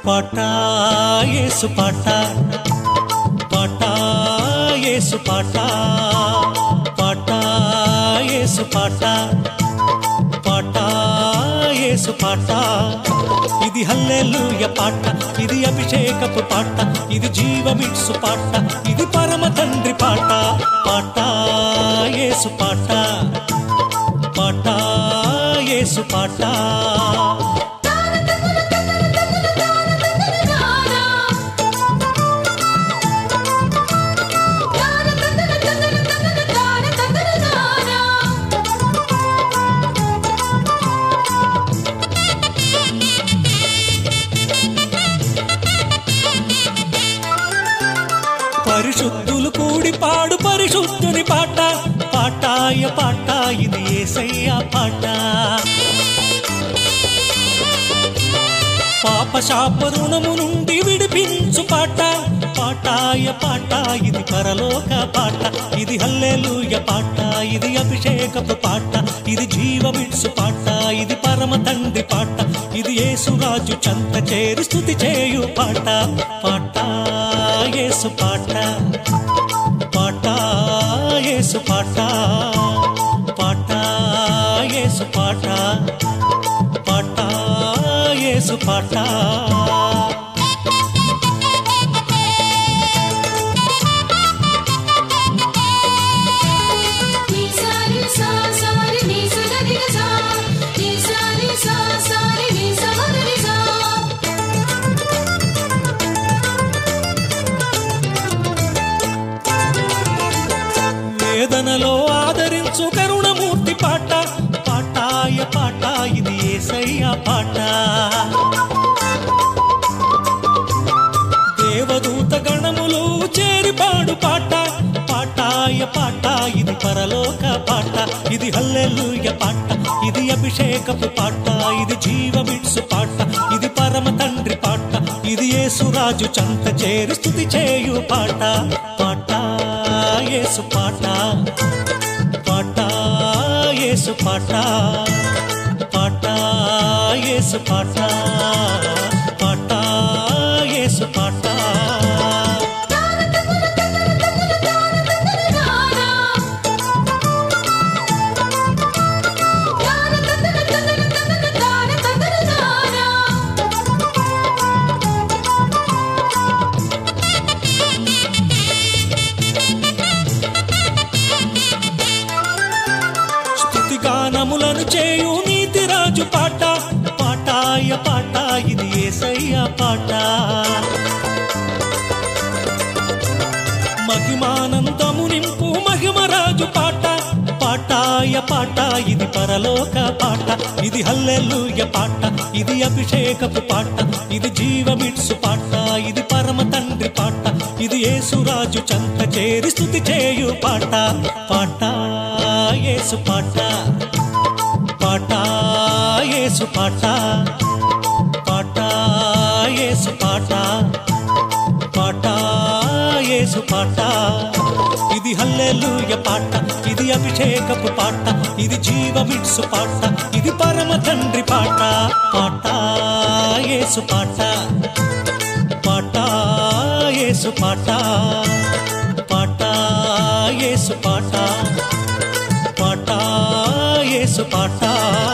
పాట యేసు పాట పాట యేసు పాట పాట యేసు పాట పాట యేసు పాట ఇది హల్లెలూయ పాట ఇది అభిషేకపు పాట ఇది జీవమిట్సు పాట ఇది పరమ తండ్రి పాట పాట యేసు పాట పాట యేసు పాట పరిశుద్ధులు కూడి పాడు పరిశుద్ధుని పాట పాటాయ పాట ఇది ఏసయ్య పాట పాప శాప రుణము నుండి విడిపించు పాట పాటాయ పాట ఇది పరలోక పాట ఇది హల్లెలూయ పాట ఇది అభిషేకపు పాట ఇది జీవమిడ్సు పాట ఇది పరమ తండ్రి పాట ఇది యేసురాజు చంత చేరి స్థుతి చేయు పాట పాట యేసు పాట పాట యేసు పాట పాట యేసు పాట పాట యేసు పాట వేదనలో ఆదరించు కరుణమూర్తి పాట పాటాయ పాట ఇది ఏసయ్య పాట దేవదూత గణములు చేరి పాడు పాట పాటాయ పాట ఇది పరలోక పాట ఇది హల్లెలూయ పాట ఇది అభిషేకపు పాట ఇది జీవమిడ్సు పాట ఇది పరమ తండ్రి పాట ఇది యేసురాజు చంత చేరి స్థుతి చేయు పాట పాట యేసు పాట పాట యేసు పాట పాట యేసు పాట పాట యేసు పాట స్థుతిగానములను చేయు నీతిరాజు పాట పాటాయ పాట ఇది ఏసయ్య పాట మహిమానందము నింపు మహిమరాజు పాట పాటాయ పాట ఇది పరలోక పాట ఇది హల్లెలూయ పాట ఇది అభిషేకపు పాట ఇది జీవమిడ్సు పాట ఇది పరమ తండ్రి పాట ఇది యేసురాజు చంత చేరి స్థుతి చేయు పాట పాట యేసు పాట పాట యేసు పాట పాట యేసు పాట పాట యేసు పాట ఇది హల్లెలూయ పాట ఇది అభిషేకపు పాట ఇది జీవమిడ్సు పాట ఇది పరమ తండ్రి పాట పాట యేసు పాట పాట యేసు పాట పాట యేసు పాట పాట యేసు పాట